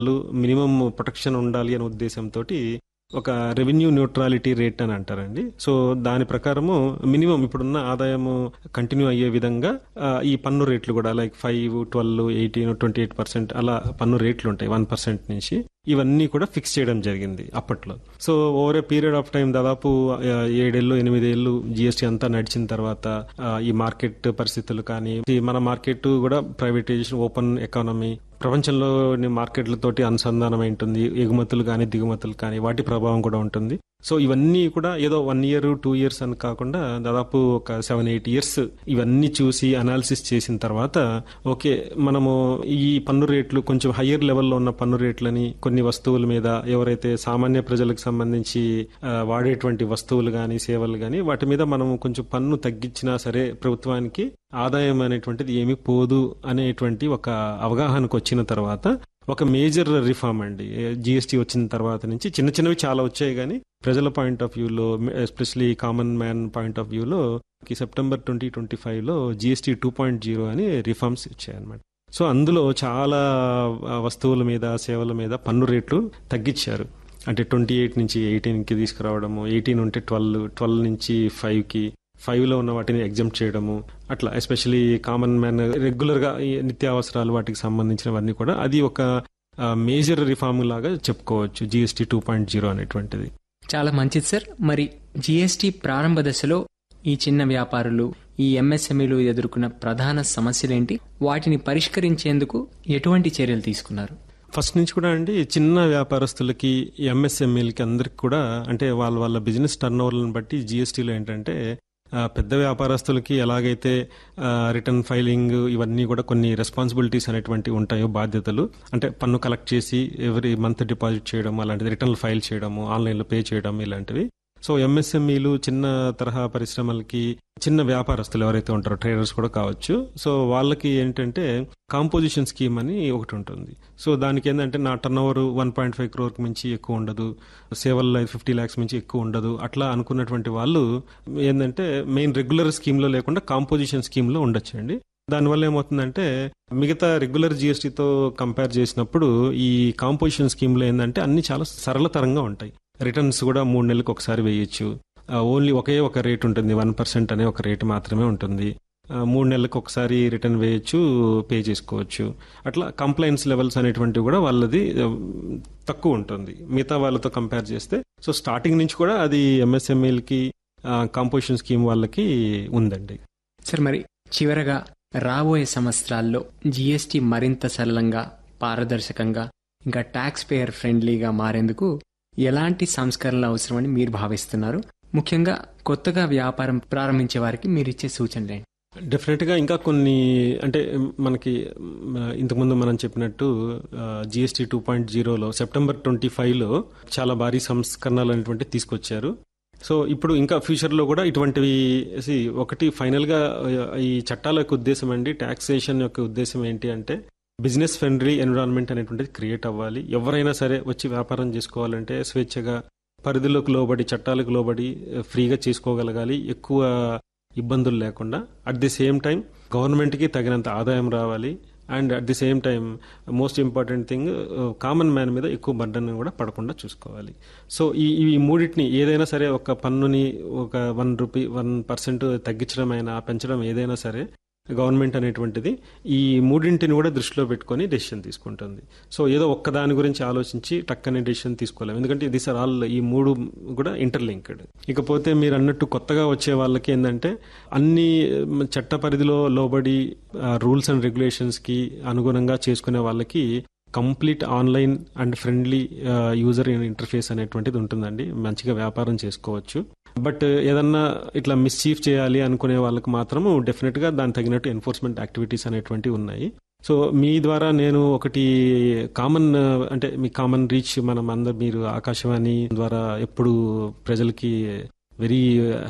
minimum protection ఉండాలి అనే ఉద్దేశంతో ఒక రెవెన్యూ న్యూట్రాలిటీ రేట్ అని అంటారండి సో దాని ప్రకారము మినిమం ఇప్పుడున్న ఆదాయము కంటిన్యూ అయ్యే విధంగా ఆ, ఈ పన్ను రేట్లు కూడా like five twelve eighteen twenty eight percent అలా పన్ను రేట్లు ఉంటాయి వన్ పర్సెంట్ నుంచి ఇవన్నీ కూడా ఫిక్స్ చేయడం జరిగింది అప్పట్లో so over a period of time దాదాపు ఆ, ఏడేళ్ళు ఎనిమిదేళ్ళు జిఎస్టీ అంతా నడిచిన తర్వాత ఆ, ఈ మార్కెట్ పరిస్థితులు కానీ ఈ మన మార్కెట్ కూడా ప్రైవేటైజేషన్ ఓపెన్ ఎకానమీ ప్రపంచంలోని మార్కెట్లతోటి అనుసంధానం ఉంటుంది ఎగుమతులు కానీ దిగుమతులు కానీ వాటి ప్రభావం కూడా ఉంటుంది సో ఇవన్నీ కూడా ఏదో వన్ ఇయర్ టూ ఇయర్స్ అని కాకుండా దాదాపు ఒక సెవెన్ ఎయిట్ ఇయర్స్ ఇవన్నీ చూసి అనాలిసిస్ చేసిన తర్వాత ఓకే మనము ఈ పన్ను రేట్లు కొంచెం హయ్యర్ లెవెల్లో ఉన్న పన్ను రేట్లని కొన్ని వస్తువుల మీద ఎవరైతే సామాన్య ప్రజలకు సంబంధించి ఆ, వాడేటువంటి వస్తువులు కానీ సేవలు కానీ వాటి మీద మనం కొంచెం పన్ను తగ్గించినా సరే ప్రభుత్వానికి ఆదాయం అనేటువంటిది ఏమీ పోదు అనేటువంటి ఒక అవగాహనకు వచ్చిన తర్వాత ఒక మేజర్ రిఫార్మ్ అండి జిఎస్టీ వచ్చిన తర్వాత నుంచి చిన్న చిన్నవి చాలా వచ్చాయి కానీ ప్రజల పాయింట్ ఆఫ్ వ్యూలో especially common man point of వ్యూలో సెప్టెంబర్ ట్వంటీ ట్వంటీ ఫైవ్లో జిఎస్టీ టూ పాయింట్ జీరో అని రిఫార్మ్స్ వచ్చాయన్నమాట సో అందులో చాలా ఆ, వస్తువుల మీద సేవల మీద పన్ను రేట్లు తగ్గించారు అంటే ట్వంటీ ఎయిట్ నుంచి ఎయిటీన్కి తీసుకురావడము ఎయిటీన్ ఉంటే ట్వెల్వ్ ట్వెల్వ్ నుంచి ఫైవ్కి ఫైవ్ లో ఉన్న వాటిని ఎగ్జామ్ చేయడము అట్లా ఎస్పెషలీ కామన్ మ్యాన్ రెగ్యులర్ గా ఈ నిత్యావసరాలు వాటికి సంబంధించినవన్నీ కూడా అది ఒక మేజర్ రిఫార్మ్ లాగా చెప్పుకోవచ్చు జిఎస్టీ టూ పాయింట్ జీరో అనేటువంటిది చాలా మంచిది సార్ మరి జీఎస్టీ ప్రారంభ దశలో ఈ చిన్న వ్యాపారులు ఈ ఎంఎస్ఎంఈలు ఎదుర్కొన్న ప్రధాన సమస్యలేంటి వాటిని పరిష్కరించేందుకు ఎటువంటి చర్యలు తీసుకున్నారు ఫస్ట్ నుంచి కూడా అండి చిన్న వ్యాపారస్తులకి ఎంఎస్ఎంఈలకి అందరికి కూడా అంటే వాళ్ళ వాళ్ళ బిజినెస్ టర్న్ ఓవర్లను బట్టి జిఎస్టీలో ఏంటంటే ఆ, పెద్ద వ్యాపారస్తులకి ఎలాగైతే రిటర్న్ ఫైలింగ్ ఇవన్నీ కూడా కొన్ని రెస్పాన్సిబిలిటీస్ అనేటువంటివి ఉంటాయో బాధ్యతలు అంటే పన్ను కలెక్ట్ చేసి ఎవ్రీ మంత్ డిపాజిట్ చేయడం అలాంటిది రిటర్న్ ఫైల్ చేయడము ఆన్లైన్లో పే చేయడం ఇలాంటివి సో ఎంఎస్ఎంఈలు చిన్న తరహా పరిశ్రమలకి చిన్న వ్యాపారస్తులు ఎవరైతే ఉంటారో ట్రేడర్స్ కూడా కావచ్చు సో వాళ్ళకి ఏంటంటే కాంపోజిషన్ స్కీమ్ అని ఒకటి ఉంటుంది సో దానికి ఏంటంటే నా turnover one point five క్రోర్కి మించి ఎక్కువ ఉండదు సేవల్లో ఫిఫ్టీ ల్యాక్స్ మించి ఎక్కువ ఉండదు అట్లా అనుకున్నటువంటి వాళ్ళు ఏంటంటే మెయిన్ రెగ్యులర్ స్కీమ్లో లేకుండా కాంపోజిషన్ స్కీమ్లో ఉండొచ్చండి దానివల్ల ఏమవుతుందంటే మిగతా రెగ్యులర్ జిఎస్టీతో కంపేర్ చేసినప్పుడు ఈ కాంపోజిషన్ స్కీమ్లో ఏంటంటే అన్ని చాలా సరళతరంగా ఉంటాయి రిటర్న్స్ కూడా మూడు నెలలకు ఒకసారి వేయొచ్చు ఓన్లీ ఒకే ఒక రేట్ ఉంటుంది వన్ పర్సెంట్ అనే ఒక రేట్ మాత్రమే ఉంటుంది ఆ, మూడు నెలలకు ఒకసారి రిటర్న్ వేయొచ్చు పే చేసుకోవచ్చు అట్లా కంప్లైంట్స్ లెవెల్స్ అనేటువంటివి కూడా వాళ్ళది ఆ, తక్కువ ఉంటుంది మిగతా వాళ్ళతో కంపేర్ చేస్తే సో స్టార్టింగ్ నుంచి కూడా అది ఎంఎస్ఎంఈలకి కాంపోజిషన్ స్కీమ్ వాళ్ళకి ఉందండి సార్ మరి చివరగా రాబోయే సంవత్సరాల్లో జీఎస్టీ మరింత సరళంగా పారదర్శకంగా ఇంకా ట్యాక్స్ పేయర్ ఫ్రెండ్లీగా మారేందుకు ఎలాంటి సంస్కరణలు అవసరమని మీరు భావిస్తున్నారు ముఖ్యంగా కొత్తగా వ్యాపారం ప్రారంభించే వారికి మీరు ఇచ్చే సూచనలు ఏంటి డెఫినెట్ గా ఇంకా కొన్ని అంటే మనకి మ్, ఇంతకుముందు మనం చెప్పినట్టు జిఎస్టీ టూ పాయింట్ జీరోలో సెప్టెంబర్ ట్వంటీ ఫైవ్లో చాలా భారీ సంస్కరణలు అనేటువంటి తీసుకొచ్చారు సో ఇప్పుడు ఇంకా ఫ్యూచర్లో కూడా ఇటువంటివి see, ఒకటి ఫైనల్గా ఈ చట్టాల యొక్క ఉద్దేశం అండి ట్యాక్సేషన్ యొక్క ఉద్దేశం ఏంటి అంటే బిజినెస్ ఫ్రెండ్లీ ఎన్విరాన్మెంట్ అనేటువంటిది క్రియేట్ అవ్వాలి ఎవరైనా సరే వచ్చి వ్యాపారం చేసుకోవాలంటే స్వేచ్ఛగా పరిధిలోకి లోబడి చట్టాలకు లోబడి ఫ్రీగా చేసుకోగలగాలి ఎక్కువ ఇబ్బందులు లేకుండా అట్ ది సేమ్ టైం గవర్నమెంట్కి తగినంత ఆదాయం రావాలి and at the same time most important thing common man మీద ఎక్కువ బర్డన్ కూడా పడకుండా చూసుకోవాలి సో ఈ ఈ మూడింటిని ఏదైనా సరే ఒక పన్నుని ఒక వన్ రూపీ వన్ పర్సెంట్ తగ్గించడం అయినా పెంచడం ఏదైనా సరే గవర్నమెంట్ అనేటువంటిది ఈ మూడింటిని కూడా దృష్టిలో పెట్టుకొని డెసిషన్ తీసుకుంటుంది సో ఏదో ఒక్క దాని గురించి ఆలోచించి టక్కనే డెసిషన్ తీసుకోలేము ఎందుకంటే దిస్ ఆర్ ఆల్ ఈ మూడు కూడా ఇంటర్లింక్డ్ ఇకపోతే మీరు అన్నట్టు కొత్తగా వచ్చే వాళ్ళకి ఏంటంటే అన్ని మ్, చట్ట పరిధిలో లోబడి రూల్స్ అండ్ రెగ్యులేషన్స్ కి అనుగుణంగా చేసుకునే వాళ్ళకి complete online and friendly user interface అనేటువంటిది ఉంటుందండి మంచిగా వ్యాపారం చేసుకోవచ్చు బట్ ఏదన్నా ఇట్లా మిస్చీఫ్ చేయాలి అనుకునే వాళ్ళకి మాత్రం డెఫినెట్ గా దానికి తగినట్టు ఎన్ఫోర్స్మెంట్ యాక్టివిటీస్ అనేటువంటివి ఉన్నాయి సో మీ ద్వారా నేను ఒకటి కామన్ అంటే మీ కామన్ రీచ్ మనం అందరు మీరు ఆకాశవాణి ద్వారా ఎప్పుడు ప్రజలకి వెరీ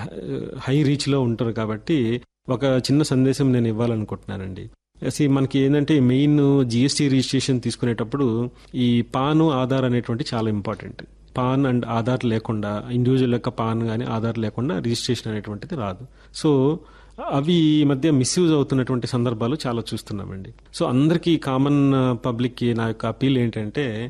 హై రీచ్ లో ఉంటారు కాబట్టి ఒక చిన్న సందేశం నేను ఇవ్వాలనుకుంటున్నానండి See, మనకి ఏంటంటే మెయిన్ జిఎస్టీ రిజిస్ట్రేషన్ తీసుకునేటప్పుడు ఈ పాను ఆధార్ అనేటువంటి చాలా ఇంపార్టెంట్ పాన్ అండ్ ఆధార్ లేకుండా ఇండివిజువల్ యొక్క పాన్ కానీ ఆధార్ లేకుండా రిజిస్ట్రేషన్ అనేటువంటిది రాదు సో అవి ఈ మధ్య మిస్యూజ్ అవుతున్నటువంటి సందర్భాలు చాలా చూస్తున్నామండి సో అందరికీ కామన్ పబ్లిక్కి నా యొక్క అపీల్ ఏంటంటే